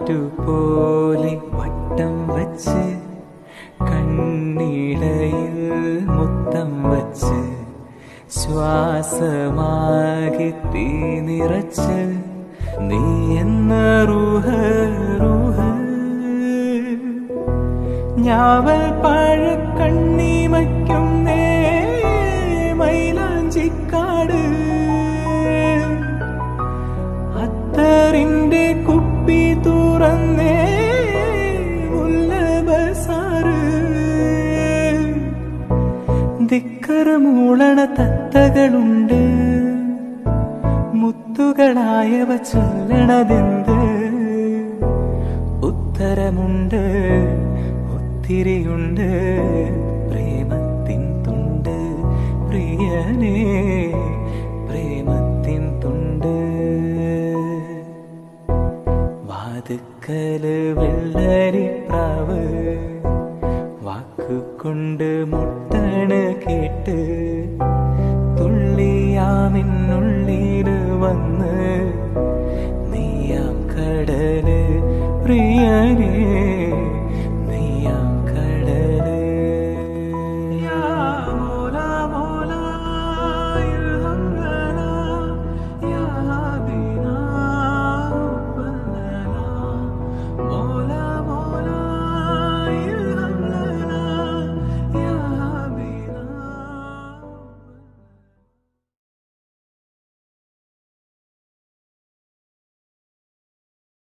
കാറ്റുപോലെ വട്ടം വച്ച് കണ്ണിടയിൽ മുത്തം വച്ച് ശ്വാസമാകി തീ നിറച്ച് നീ എന്ന റൂഹ റൂഹ ഞാവൽ പഴക്കണ്ണിമയ്ക്കും നേ മൈലാഞ്ചിക്കാട് അത്തറിന്റെ കുപ്പി തുറന്നേ മുല്ലബസാറ് ധിക്കറമൂളണ തത്തകളുണ്ട് മുത്തുകളായവ ചൊല്ലണതെന്ത് ഉത്തരമുണ്ട് ഒത്തിരിയുണ്ട് പ്രേമത്തിൻ തുണ്ട് പ്രിയനേ പ്രേമത്തിൻ തുണ്ട് വാതുക്കല് വെള്ളരിപ്രാവ് വാക്കുകൊണ്ട് മുട്ടണ് കേട്ട് തുള്ളിയാമിന്നുള്ളില് വന്ന് നീയാം കടല് പ്രിയനേ